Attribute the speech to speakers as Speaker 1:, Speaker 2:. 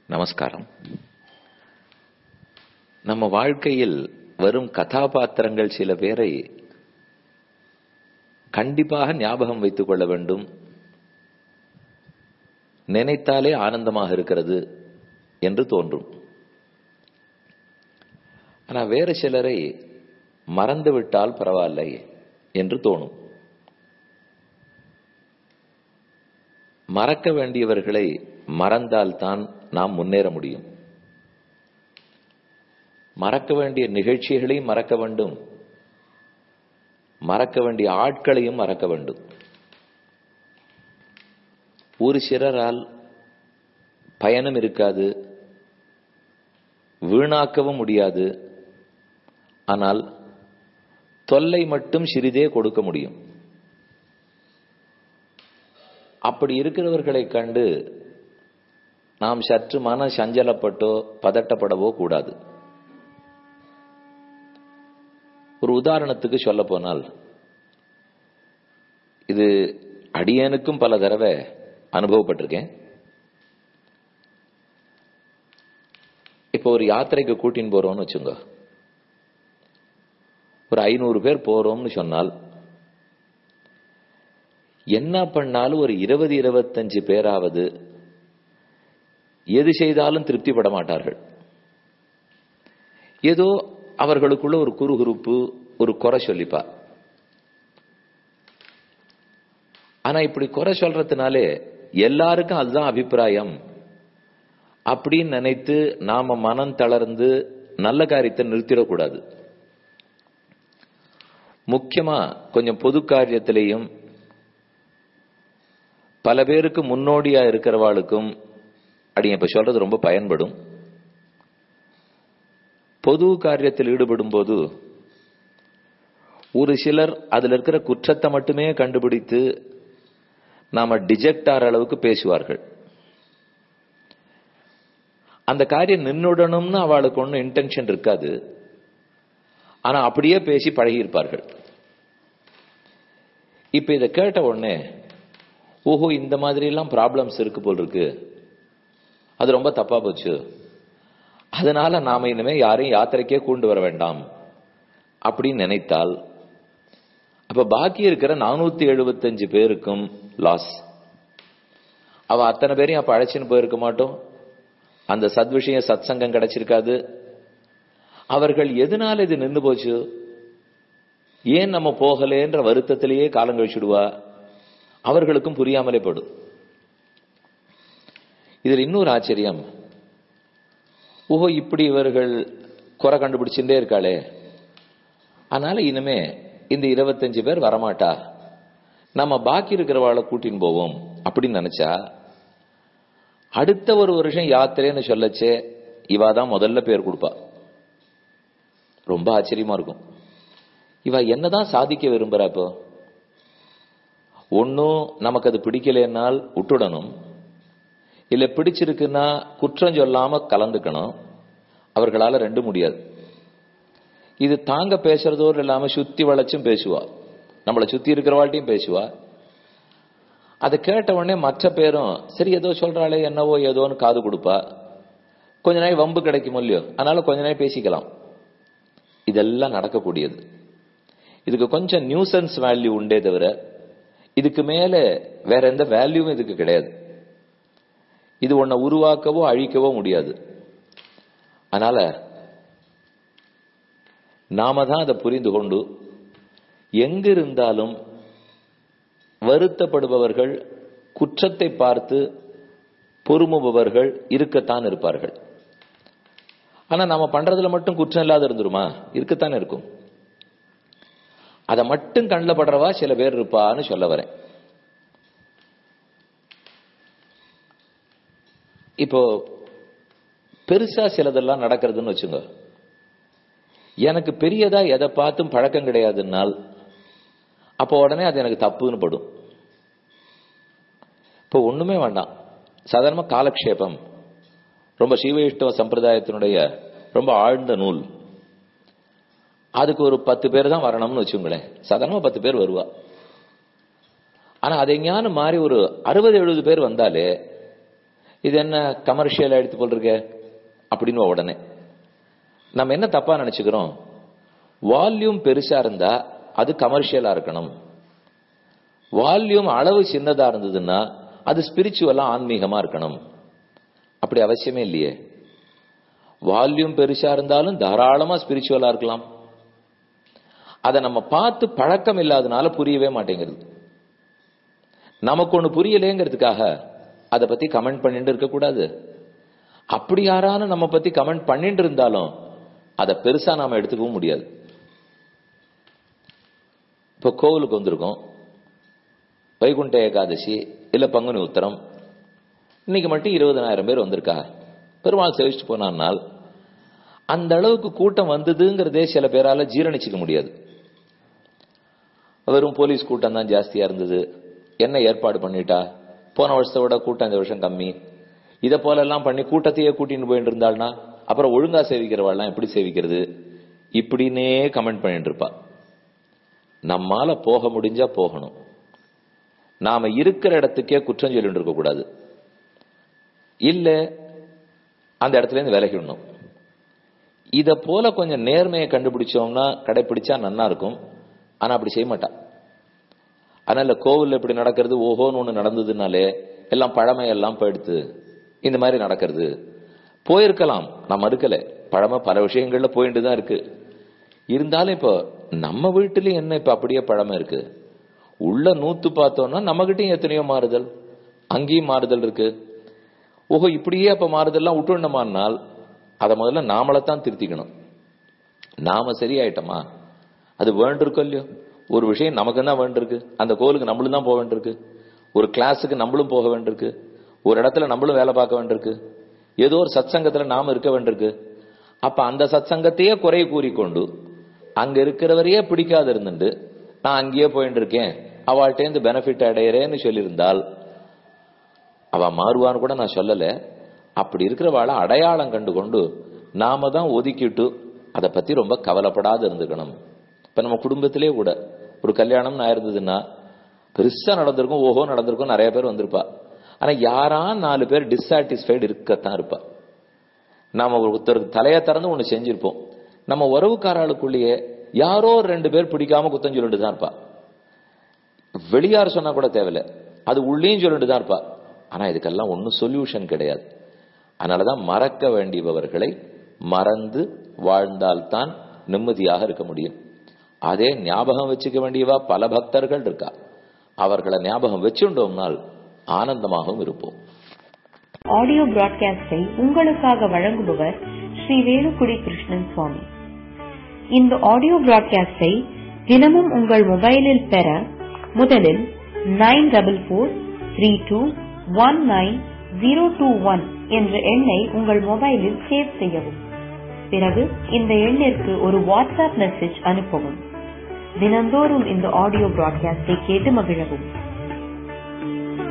Speaker 1: நமஸ்காரம் நம்ம வாழ்க்கையில் வரும் கதாபாத்திரங்கள் சில பேரை கண்டிப்பாக ஞாபகம் வைத்துக் கொள்ள வேண்டும் நினைத்தாலே ஆனந்தமாக இருக்கிறது என்று தோன்றும் ஆனா வேறு சிலரை மறந்துவிட்டால் பரவாயில்லை என்று தோணும் மறக்க வேண்டியவர்களை மறந்தால்தான் நாம் முன்னேற முடியும் மறக்க வேண்டிய நிகழ்ச்சிகளையும் மறக்க வேண்டும் மறக்க வேண்டிய ஆட்களையும் மறக்க வேண்டும் ஒரு சிலரால் பயனும் இருக்காது வீணாக்கவும் முடியாது ஆனால் தொல்லை மட்டும் சிறிதே கொடுக்க முடியும் அப்படி இருக்கிறவர்களை கண்டு நாம் சற்று மன சஞ்சலப்பட்டோ பதட்டப்படவோ கூடாது ஒரு உதாரணத்துக்கு சொல்ல போனால் இது அடியனுக்கும் பல தடவை அனுபவப்பட்டிருக்கேன் இப்போ ஒரு யாத்திரைக்கு கூட்டின்னு போறோம்னு வச்சுங்க ஒரு ஐநூறு பேர் போறோம்னு சொன்னால் என்ன பண்ணாலும் ஒரு இருபது இருபத்தஞ்சு பேராவது எது செய்தாலும் திருப்திப்பட மாட்டார்கள் ஏதோ அவர்களுக்குள்ள ஒரு குறுகுறுப்பு ஒரு குறை சொல்லிப்பா ஆனா இப்படி குறை சொல்றதுனாலே எல்லாருக்கும் அதுதான் அபிப்பிராயம் அப்படின்னு நினைத்து நாம மனம் தளர்ந்து நல்ல காரியத்தை நிறுத்திடக்கூடாது முக்கியமா கொஞ்சம் பொது காரியத்திலையும் பல பேருக்கு முன்னோடியா இருக்கிறவாளுக்கும் அடி இப்ப சொல்றது ரொம்ப பயன்படும் பொது காரியத்தில் ஈடுபடும் போது ஒரு சிலர் அதுல இருக்கிற குற்றத்தை மட்டுமே கண்டுபிடித்து நாம டிஜெக்ட் ஆற அளவுக்கு பேசுவார்கள் அந்த காரியம் நின்னுடணும்னு அவளுக்கு ஒன்றும் இன்டென்ஷன் இருக்காது ஆனா அப்படியே பேசி பழகியிருப்பார்கள் இப்ப இதை கேட்ட உடனே ஓஹோ இந்த மாதிரி எல்லாம் ப்ராப்ளம்ஸ் இருக்கு போல் இருக்கு அது ரொம்ப தப்பா போச்சு அதனால நாம இனிமே யாரையும் யாத்திரைக்கே கூண்டு வர வேண்டாம் அப்படின்னு நினைத்தால் அப்ப பாக்கி இருக்கிற நானூத்தி எழுபத்தஞ்சு பேருக்கும் லாஸ் அவ அத்தனை பேரையும் அப்ப அழைச்சின்னு போயிருக்க மாட்டோம் அந்த சத்விஷயம் சத் சங்கம் கிடைச்சிருக்காது அவர்கள் எதனால இது நின்று போச்சு ஏன் நம்ம போகலேன்ற வருத்தத்திலேயே காலம் கழிச்சுடுவா அவர்களுக்கும் புரியாமலே படும் இதில் இன்னொரு ஆச்சரியம் ஓஹோ இப்படி இவர்கள் குறை கண்டுபிடிச்சுட்டே இருக்காளே அதனால இனிமே இந்த இருபத்தஞ்சு பேர் வரமாட்டா நம்ம பாக்கி இருக்கிறவாளை கூட்டின்னு போவோம் அப்படின்னு நினைச்சா அடுத்த ஒரு வருஷம் யாத்திரைன்னு சொல்லச்சே இவா தான் முதல்ல பேர் கொடுப்பா ரொம்ப ஆச்சரியமா இருக்கும் இவ என்னதான் சாதிக்க விரும்புறா இப்போ ஒன்னும் நமக்கு அது பிடிக்கலனால் விட்டுடணும் இல்ல பிடிச்சிருக்குன்னா குற்றம் சொல்லாம கலந்துக்கணும் அவர்களால ரெண்டு முடியாது இது தாங்க பேசுறதோடு இல்லாம சுத்தி வளைச்சும் பேசுவா நம்மளை சுத்தி இருக்கிறவாழ்ட்டையும் பேசுவா அதை கேட்ட உடனே மற்ற பேரும் சரி ஏதோ சொல்றாளே என்னவோ ஏதோன்னு காது கொடுப்பா கொஞ்ச நாள் வம்பு கிடைக்கும் இல்லையோ அதனால கொஞ்ச நாள் பேசிக்கலாம் இதெல்லாம் நடக்கக்கூடியது இதுக்கு கொஞ்சம் நியூசன்ஸ் வேல்யூ உண்டே தவிர இதுக்கு மேல வேற எந்த வேல்யூவும் இதுக்கு கிடையாது இது உன்னை உருவாக்கவோ அழிக்கவோ முடியாது அதனால நாம தான் அதை புரிந்து கொண்டு எங்கிருந்தாலும் வருத்தப்படுபவர்கள் குற்றத்தை பார்த்து பொறுமுபவர்கள் இருக்கத்தான் இருப்பார்கள் ஆனா நாம பண்றதுல மட்டும் குற்றம் இல்லாத இருந்துருமா இருக்கத்தான் இருக்கும் அதை மட்டும் கண்ணில் படுறவா சில பேர் இருப்பான்னு சொல்ல வரேன் இப்போ பெருசா சிலதெல்லாம் நடக்கிறதுன்னு வச்சுங்க எனக்கு பெரியதா எதை பார்த்தும் பழக்கம் கிடையாதுன்னால் அப்போ உடனே அது எனக்கு தப்புன்னு படும் இப்போ ஒண்ணுமே வேண்டாம் சாதாரண காலக்ஷேபம் ரொம்ப சீவைஷ்டவ சம்பிரதாயத்தினுடைய ரொம்ப ஆழ்ந்த நூல் அதுக்கு ஒரு பத்து பேர் தான் வரணும்னு வச்சுங்களேன் சாதாரணமா பத்து பேர் வருவா ஆனா அதை எங்கேயானு மாறி ஒரு அறுபது எழுபது பேர் வந்தாலே இது என்ன கமர்ஷியல் எடுத்து போல் இருக்க அப்படின்னு உடனே நம்ம என்ன தப்பா நினைச்சுக்கிறோம் வால்யூம் பெருசா இருந்தா அது கமர்ஷியலா இருக்கணும் வால்யூம் அளவு சின்னதா இருந்ததுன்னா அது ஸ்பிரிச்சுவலா ஆன்மீகமா இருக்கணும் அப்படி அவசியமே இல்லையே வால்யூம் பெருசா இருந்தாலும் தாராளமா ஸ்பிரிச்சுவலா இருக்கலாம் அதை நம்ம பார்த்து பழக்கம் இல்லாதனால புரியவே மாட்டேங்கிறது நமக்கு ஒண்ணு புரியலேங்கிறதுக்காக அதை பத்தி கமெண்ட் பண்ணிட்டு இருக்கக்கூடாது அப்படி யாரான நம்ம பத்தி கமெண்ட் பண்ணிட்டு இருந்தாலும் அதை பெருசா நாம எடுத்துக்கவும் முடியாது இப்போ கோவிலுக்கு வந்திருக்கோம் வைகுண்ட ஏகாதசி இல்ல பங்குனி உத்தரம் இன்னைக்கு மட்டும் இருபதனாயிரம் பேர் வந்திருக்கா பெருமாள் சேவிச்சுட்டு போனால் அந்த அளவுக்கு கூட்டம் வந்ததுங்கிறதே சில பேரால ஜீரணிச்சுக்க முடியாது வெறும் போலீஸ் கூட்டம் தான் ஜாஸ்தியா இருந்தது என்ன ஏற்பாடு பண்ணிட்டா போன வருஷத்தை விட கூட்டம் இந்த வருஷம் கம்மி இதை போல எல்லாம் பண்ணி கூட்டத்தையே கூட்டின்னு போயிட்டு இருந்தாள்னா அப்புறம் ஒழுங்கா சேவிக்கிறவாள்லாம் எப்படி சேவிக்கிறது இப்படின்னே கமெண்ட் பண்ணிட்டு இருப்பா நம்மால போக முடிஞ்சா போகணும் நாம இருக்கிற இடத்துக்கே குற்றம் சொல்லிட்டு இருக்க கூடாது இல்ல அந்த இடத்துல இருந்து விலகிடணும் இத போல கொஞ்சம் நேர்மையை கண்டுபிடிச்சோம்னா கடைபிடிச்சா நன்னா இருக்கும் ஆனா அப்படி செய்ய மாட்டா அதனால கோவில் இப்படி நடக்கிறது ஓஹோன்னு ஒண்ணு நடந்ததுனாலே எல்லாம் பழமை எல்லாம் போயிடுத்து இந்த மாதிரி நடக்கிறது போயிருக்கலாம் நான் மறுக்கல பழமை பல விஷயங்கள்ல போயிட்டு தான் இருக்கு இருந்தாலும் இப்போ நம்ம வீட்டுலயும் என்ன இப்ப அப்படியே பழமை இருக்கு உள்ள நூத்து பார்த்தோம்னா நம்ம கிட்டயும் எத்தனையோ மாறுதல் அங்கேயும் மாறுதல் இருக்கு ஓஹோ இப்படியே அப்ப மாறுதல்லாம் விட்டுணுமானால் அதை முதல்ல நாமளைத்தான் திருத்திக்கணும் நாம சரியாயிட்டோமா அது வேண்டிருக்கோ இல்லையோ ஒரு விஷயம் நமக்கு தான் வேண்டிருக்கு அந்த கோவிலுக்கு நம்மளும் தான் போக வேண்டியிருக்கு ஒரு கிளாஸுக்கு நம்மளும் போக வேண்டியிருக்கு ஒரு இடத்துல நம்மளும் வேலை பார்க்க வேண்டியிருக்கு ஏதோ ஒரு சத் சங்கத்துல நாம இருக்க வேண்டியிருக்கு அப்ப அந்த சத் சங்கத்தையே குறை கூறிக்கொண்டு அங்க இருக்கிறவரையே பிடிக்காது இருந்துட்டு நான் அங்கேயே போயிட்டு இருக்கேன் அவள்கிட்ட பெனிஃபிட் அடையிறேன்னு சொல்லியிருந்தால் அவ மாறுவான்னு கூட நான் சொல்லல அப்படி இருக்கிறவாளை அடையாளம் கண்டு கொண்டு நாம தான் ஒதுக்கிட்டு அதை பத்தி ரொம்ப கவலைப்படாது இருந்துக்கணும் இப்ப நம்ம குடும்பத்திலே கூட ஒரு கல்யாணம் ஆயிருந்ததுன்னா பெருசா நடந்திருக்கும் ஓஹோ நடந்திருக்கும் நிறைய பேர் வந்திருப்பா ஆனா யாரா நாலு பேர் டிஸ்சாட்டிஸ்ஃபைடு இருக்கத்தான் இருப்பா நாம ஒருத்தருக்கு தலையை திறந்து ஒண்ணு செஞ்சிருப்போம் நம்ம உறவுக்காராளுக்குள்ளேயே யாரோ ரெண்டு பேர் பிடிக்காம குத்தம் சொல்லிட்டு தான் இருப்பா வெளியார் சொன்னா கூட தேவையில்ல அது உள்ளேயும் சொல்லிட்டு தான் இருப்பா ஆனா இதுக்கெல்லாம் ஒன்னும் சொல்யூஷன் கிடையாது அதனாலதான் மறக்க வேண்டியவர்களை மறந்து வாழ்ந்தால்தான் நிம்மதியாக இருக்க முடியும் அதே ஞாபகம் வச்சுக்க வேண்டியவா பல பக்தர்கள் இருக்கா அவர்களை ஞாபகம் வச்சுட்டோம்னால் ஆனந்தமாகவும் இருப்போம்
Speaker 2: ஆடியோ பிராட்காஸ்டை உங்களுக்காக வழங்குபவர் ஸ்ரீ வேலுக்குடி கிருஷ்ணன் சுவாமி இந்த ஆடியோ பிராட்காஸ்டை தினமும் உங்கள் மொபைலில் பெற முதலில் nine double four three two one nine zero two one என்ற எண்ணை உங்கள் மொபைலில் சேவ் செய்யவும் பிறகு இந்த எண்ணிற்கு ஒரு வாட்ஸ்அப் மெசேஜ் அனுப்பவும் தினந்தோறும் இந்த ஆடியோ பிராட்காஸ்டை கேட்டு மகிழவும்